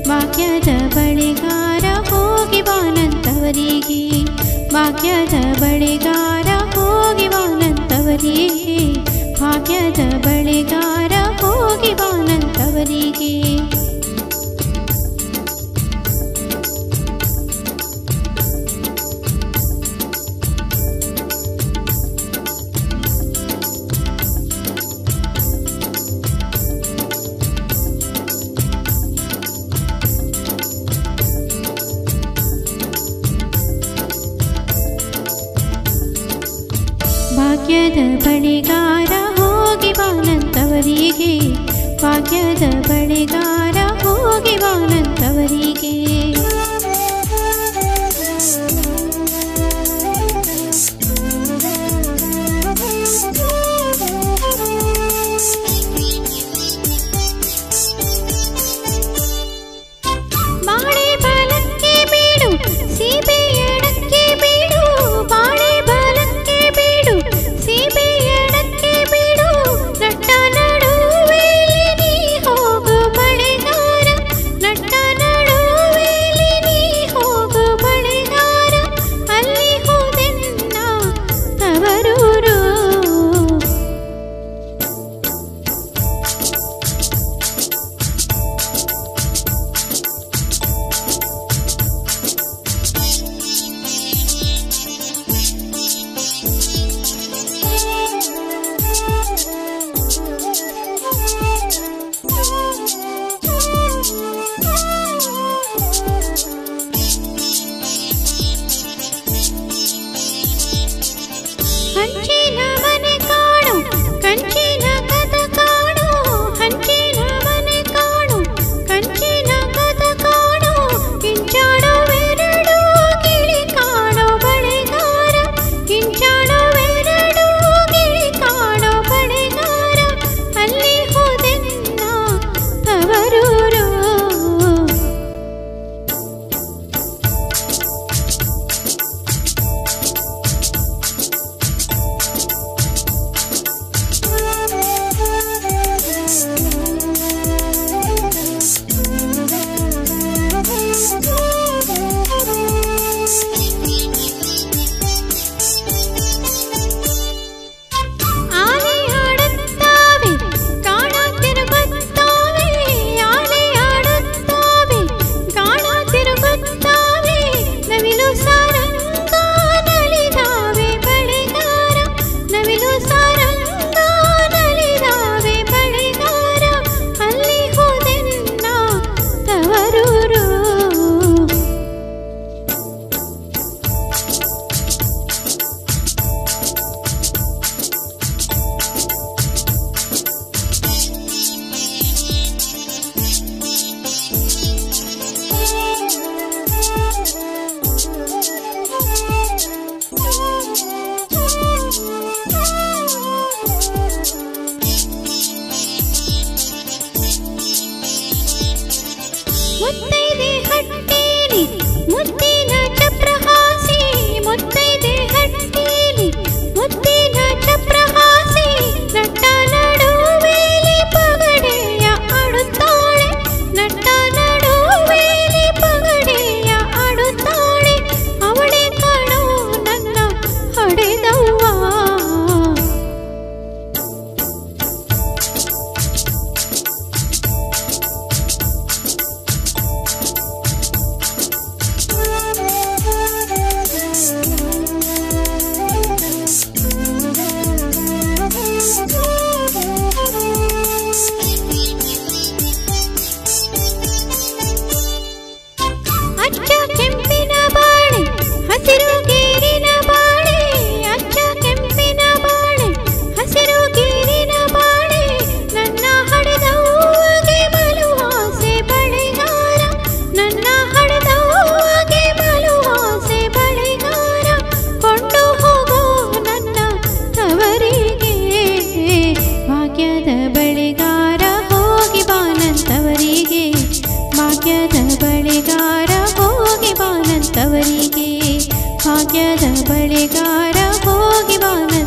ಭಾಗ್ಯದ ಬಳಿಗಾರ ಹೋಗಿ ಬಾನಂತವರಿಗೆ ಭಾಗ್ಯದ ಬಳಿಗಾರ ಹೋಗಿ ಬಾನಂತವರಿಗೆ ಭಾಗ್ಯದ ಬಳಿಗಾರ ಹೋಗಿ ಬಾನಂತವರಿಗೆ ಭಾಗ್ಯದ ಬಳಿಗಾರ ಹೋಗಿ ಬಾನಂತವರಿಗೆ ಭಾಗ್ಯದ ಬಳಿಗಾರ ಹೋಗಿ ಬಾನಂತವರಿಗೆ ಬಾಳೆ ಬಾಲಕ್ಕೆ ಬೀಡು ಸೀಬೆ ಎಡಕ್ಕೆ ಬೀಡು ಬಾಳೆ ಬಾಲಕ್ಕೆ ಬೀಡು ಸೀಬೆ ಎಡಕ್ಕೆ ಬೀಡು ನಟ್ಟ ನಡುವೆಲಿ ನೀ ಹೋಗು ಬಳೆಗಾರ ನಟ್ಟ ನಡುವೆಲಿ ನೀ ಹೋಗು ಬಳೆಗಾರ ಅಲ್ಲಿ ಹೋದೆನ್ನ ತವರೂರು ಹಂಚಿನ ಮನೆ ಕಾಣು ಕಂಚಿನ ಕದ ಕಾಣು ಹಂಚಿನ ಮನೆ ಕಾಣು ಕಂಚಿನ ಕದ ಕಾಣು ಕಿಂಚಾಡುವೆರಡು ಗಿಳಿ ಕಾಣೋ ಬಳೆಗಾರ ಕಿಂಚಾಡುವೆರಡು ಗಿಳಿ ಕಾಣೋ ಬಳೆಗಾರ ಅಲ್ಲಿ ಹೋದೆನ್ನ ತವರೂರು ಆಲೆ ಆಡುತ್ತಾವೆ ಕಾಣ ತಿರುಗುತ್ತಾವೆ ಆಲೆ ಆಡುತ್ತಾವೆ ಕಾಣ ತಿರುಗುತ್ತಾವೆ ನವಿಲು ಸಾರಂಗ ನಲಿದಾವೆ ಬಳೆಗಾರ ನವಿಲು ಸಾರಂಗ ನಲಿದಾವೆ ಬಳೆಗಾರ ಅಲ್ಲಿ ಹೋದೆನ್ನ ತವರೂರು ಮುತ್ತೈದೆ ಹಟ್ಟೇಲಿ ಮುತ್ತಿನ ಚಪ್ರಹಾಸಿ ಮುತ್ತೈದೆ ಹಟ್ಟೇಲಿ ಮುತ್ತಿನ ಚಪ್ರಹಾಸಿ ನಟ್ಟ ನಡುವೇಲಿ ಪಗಡೆಯ ಆಡುತ್ತಾಳೆ ನಟ್ಟ ನಡುವೇಲಿ ಪಗಡೆಯ ಆಡುತ್ತಾಳೆ ಅವಳೆ ಕಾಣೋ ನನ್ನ ಹಡೆದವ್ವ ಅಚ್ಚ ಕೆಂಪಿನ ಬಾಳೆ ಹಸಿರು ಗೀರಿನ ಬಾಳೆ ಅಚ್ಚ ಕೆಂಪಿನ ಬಾಳೆ ಹಸಿರು ಗೀರಿನ ಬಾಳೆ ನನ್ನ ಹಡೆದವ್ವಗೆ ಬಲು ಆಸೆ ಬಳೆಗಾರ ನನ್ನ ಹಡೆದವ್ವಗೆ ಬಲು ಆಸೆ ಬಳೆಗಾರ ಕೊಂಡು ಹೋಗೋ ನನ್ನ ತವರಿಗೆ ಭಾಗ್ಯದ ಬಳೆಗಾರ ಹೋಗಿ ಬಾನಂತವರಿಗೆ ಭಾಗ್ಯದ ಬಳೆಗಾರ ಹೋಗಿ ಬಾನಂತವರಿಗೆ ಭಾಗ್ಯದ ಬಳೆಗಾರ ಹೋಗಿ ಬಾನಂತ